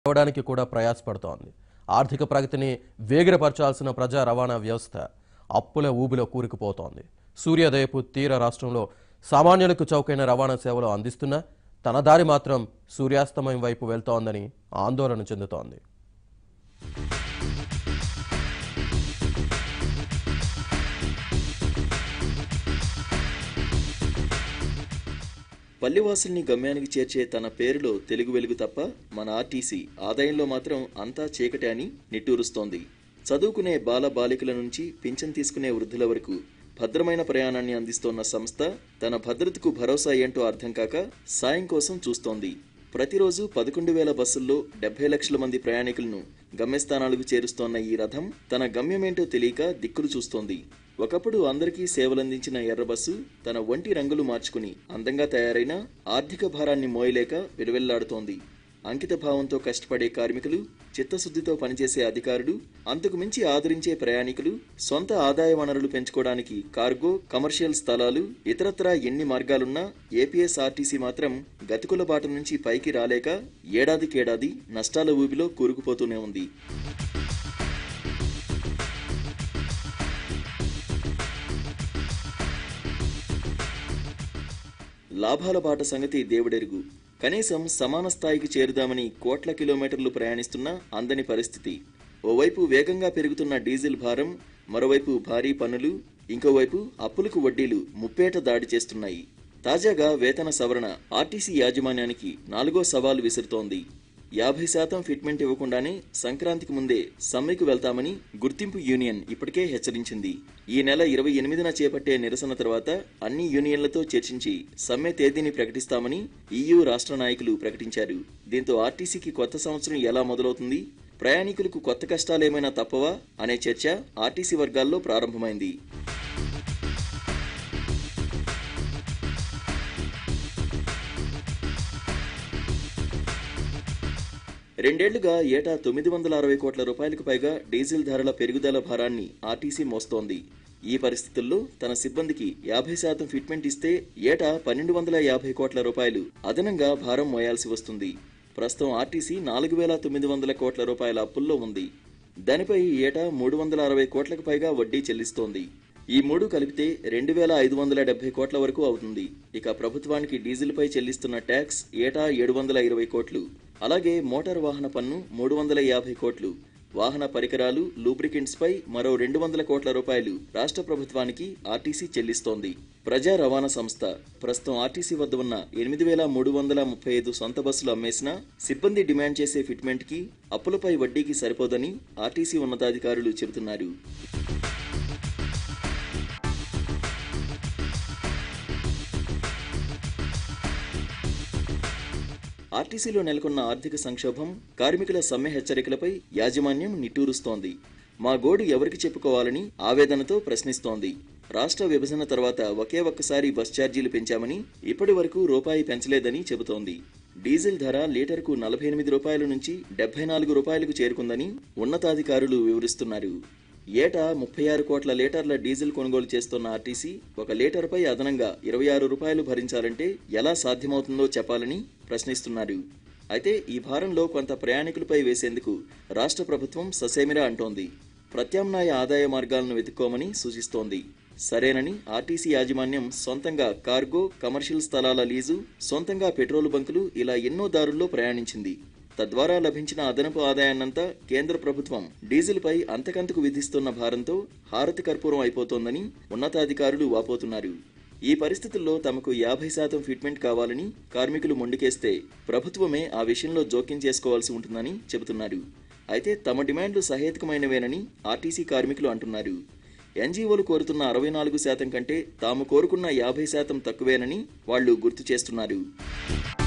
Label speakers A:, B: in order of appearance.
A: అవడానికి కూడా ప్రయాసపడుతోంది ఆర్థిక ప్రగతిని వేగిరపరచాల్సిన ప్రజా రవాణా వ్యవస్థ అప్పుల ఊబిలో కూరుకుపోతోంది సూర్యోదయపు తీర రాష్ట్రంలో సామాన్యులకు చౌకైన రవాణా సేవలు అందిస్తున్నా తన దారి మాత్రం సూర్యాస్తమయం వైపు వెళ్తోందని ఆందోళన చెందుతోంది
B: పల్లివాసుల్ని గమ్యానికి చేర్చే తన పేరులో తెలుగు వెలుగు తప్ప మన ఆర్టీసీ ఆదాయంలో మాత్రం అంతా చీకటి అని నిట్టూరుస్తోంది చదువుకునే బాల బాలికల నుంచి పింఛన్ తీసుకునే వృద్ధుల వరకు భద్రమైన ప్రయాణాన్ని అందిస్తోన్న సంస్థ తన భద్రతకు భరోసా ఏంటో అర్థం కాక సాయం కోసం చూస్తోంది ప్రతిరోజు పదకొండు వేల బస్సుల్లో డెబ్బై లక్షల మంది ప్రయాణికులను గమ్యస్థానాలకు చేరుస్తోన్న ఈ రథం తన గమ్యమేంటో తెలియక దిక్కులు చూస్తోంది ఒకప్పుడు అందరికీ సేవలందించిన ఎర్ర బస్సు తన ఒంటి రంగులు మార్చుకుని అందంగా తయారైన ఆర్థిక భారాన్ని మోయలేక విలువెల్లాడుతోంది అంకిత భావంతో కష్టపడే కార్మికులు చిత్తశుద్ధితో పనిచేసే అధికారులు అంతకు మించి ఆదరించే ప్రయాణికులు సొంత ఆదాయ వనరులు పెంచుకోవడానికి కార్గో కమర్షియల్ స్థలాలు ఇతరత్రా ఎన్ని మార్గాలున్నా ఏపీఎస్ఆర్టీసీ మాత్రం గతికుల బాట నుంచి పైకి రాలేక ఏడాదికేడాది నష్టాల ఊబిలో కూరుకుపోతూనే ఉంది లాభాల బాట సంగతి దేవుడెరుగు కనీసం సమాన స్థాయికి చేరుదామని కోట్ల కిలోమీటర్లు ప్రయాణిస్తున్నా అందని పరిస్థితి ఓవైపు వేగంగా పెరుగుతున్న డీజిల్ భారం మరోవైపు భారీ పన్నులు ఇంకోవైపు అప్పులకు వడ్డీలు ముప్పేట దాడి చేస్తున్నాయి తాజాగా వేతన సవరణ ఆర్టీసీ యాజమాన్యానికి నాలుగో సవాలు విసురుతోంది యాభై శాతం ఫిట్మెంట్ ఇవ్వకుండానే సంక్రాంతికి ముందే సమ్మెకు వెళ్తామని గుర్తింపు యూనియన్ ఇప్పటికే హెచ్చరించింది ఈ నెల ఇరవై ఎనిమిదిన చేపట్టే నిరసన తర్వాత అన్ని యూనియన్లతో చర్చించి సమ్మె తేదీని ప్రకటిస్తామని ఈయూ రాష్ట్ర నాయకులు ప్రకటించారు దీంతో ఆర్టీసీకి కొత్త సంవత్సరం ఎలా మొదలవుతుంది ప్రయాణికులకు కొత్త కష్టాలేమైనా తప్పవా అనే చర్చ ఆర్టీసీ వర్గాల్లో ప్రారంభమైంది రెండేళ్లుగా ఏటా తొమ్మిది వందల అరవై కోట్ల రూపాయలకు పైగా డీజిల్ ధరల పెరుగుదల భారాన్ని ఆర్టీసీ మోస్తోంది ఈ పరిస్థితుల్లో తన సిబ్బందికి యాభై శాతం ఫిట్మెంట్ ఇస్తే ఏటా పన్నెండు వందల యాభై కోట్ల రూపాయలు అదనంగా భారం మోయాల్సి వస్తుంది ప్రస్తుతం ఆర్టీసీ నాలుగు వేల తొమ్మిది వందల కోట్ల రూపాయల అప్పుల్లో ఉంది దానిపై ఏటా మూడు వందల అరవై కోట్లకు పైగా వడ్డీ చెల్లిస్తోంది ఈ మూడు కలిపితే రెండు వేల ఐదు వందల డెబ్బై కోట్ల వరకు అవుతుంది ఇక ప్రభుత్వానికి డీజిల్పై చెల్లిస్తున్న ట్యాక్స్ ఏటా ఏడు వందల ఇరవై కోట్లు అలాగే మోటార్ వాహన పన్ను మూడు వందల యాభై కోట్లు వాహన పరికరాలు లూబ్రికెంట్స్ పై మరో రెండు వందల కోట్ల రూపాయలు రాష్ట్ర ప్రభుత్వానికి ఆర్టీసీ చెల్లిస్తోంది ప్రజా రవాణా సంస్థ ప్రస్తుతం ఆర్టీసీ వద్ద ఉన్న ఎనిమిది వేల మూడు వందల ముప్పై ఐదు సొంత బస్సులు అమ్మేసినా సిబ్బంది డిమాండ్ చేసే ఫిట్మెంట్ కి అప్పులపై వడ్డీకి సరిపోదని ఆర్టీసీ ఉన్నతాధికారులు చెబుతున్నారు ఆర్టీసీలో నెలకొన్న ఆర్థిక సంక్షోభం కార్మికుల సమ్మె హెచ్చరికలపై యాజమాన్యం నిట్టూరుస్తోంది మా గోడు ఎవరికి చెప్పుకోవాలని ఆవేదనతో ప్రశ్నిస్తోంది రాష్ట్ర విభజన తర్వాత ఒకే ఒక్కసారి బస్ ఛార్జీలు పెంచామని ఇప్పటి వరకు రూపాయి పెంచలేదని చెబుతోంది డీజిల్ ధర లీటర్కు నలభై ఎనిమిది రూపాయల నుంచి డెబ్బై నాలుగు రూపాయలకు చేరుకుందని ఉన్నతాధికారులు వివరిస్తున్నారు ఏటా ముప్పై ఆరు కోట్ల లీటర్ల డీజిల్ కొనుగోలు చేస్తున్న ఆర్టీసీ ఒక లీటర్పై అదనంగా ఇరవై ఆరు రూపాయలు భరించాలంటే ఎలా సాధ్యమవుతుందో చెప్పాలని ప్రశ్నిస్తున్నారు అయితే ఈ భారంలో కొంత ప్రయాణికులపై వేసేందుకు రాష్ట్ర ప్రభుత్వం ససేమిరా అంటోంది ప్రత్యామ్నాయ ఆదాయ మార్గాలను వెతుక్కోమని సూచిస్తోంది సరేనని ఆర్టీసీ యాజమాన్యం సొంతంగా కార్గో కమర్షియల్ స్థలాల లీజు సొంతంగా పెట్రోల్ బంకులు ఇలా ఎన్నో దారుల్లో ప్రయాణించింది తద్వారా లభించిన అదనపు ఆదాయాన్నంతా కేంద్ర ప్రభుత్వం డీజిల్పై అంతకంతకు విధిస్తున్న భారంతో హారతి కర్పూరం అయిపోతోందని ఉన్నతాధికారులు వాపోతున్నారు ఈ పరిస్థితుల్లో తమకు యాభై శాతం ఫిట్మెంట్ కావాలని కార్మికులు మొండికేస్తే ప్రభుత్వమే ఆ విషయంలో జోక్యం చేసుకోవాల్సి ఉంటుందని చెబుతున్నారు అయితే తమ డిమాండ్లు సహేతుకమైనవేనని ఆర్టీసీ కార్మికులు అంటున్నారు ఎన్జీఓలు కోరుతున్న అరవై నాలుగు శాతం కంటే తాము కోరుకున్న యాభై శాతం తక్కువేనని వాళ్లు గుర్తు చేస్తున్నారు